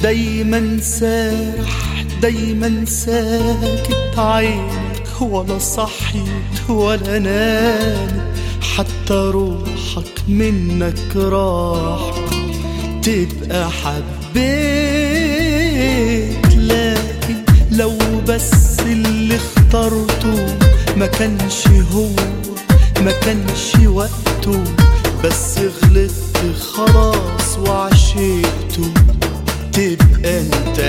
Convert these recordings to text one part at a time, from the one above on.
دايما سارح دايما ساكت عينك ولا صحيت ولا نامت حتى روحك منك راح تبقى حبيت لكن لو بس اللي اخترته ما كانش هو ما كانش وقته بس غلطت خلاص وعشقته تبقى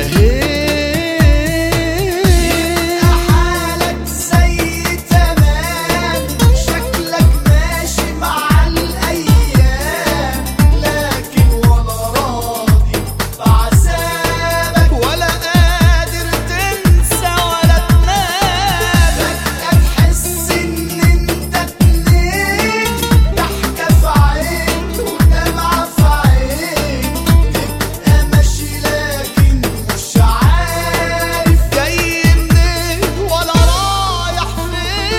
انتهيت حالك زي تمام شكلك ماشي مع الأيام لكن ولا راضي بعذابك ولا قادر تنسى ولا تنام فجأة تحس إن أنت اتنين ضحكة في عين ودمعة في عين تبقى ماشي لكن مش عارف جاي منين ولا رايح فين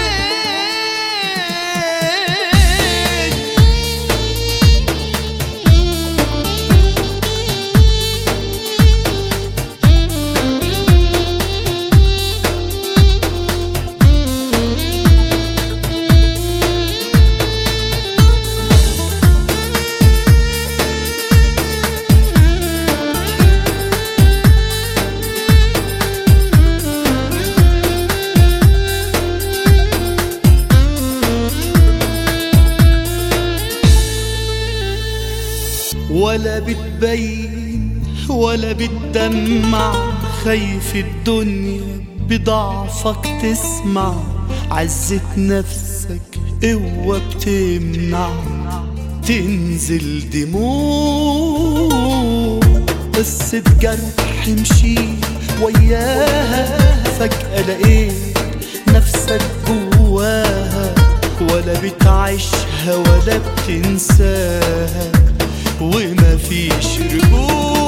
ولا بتبين ولا بتدمع خايف الدنيا بضعفك تسمع عزة نفسك قوة بتمنع تنزل دموع قصة جرح مشي وياها فجأة لقيت نفسك جواها ولا بتعيشها ولا بتنساها وما فيش رجوع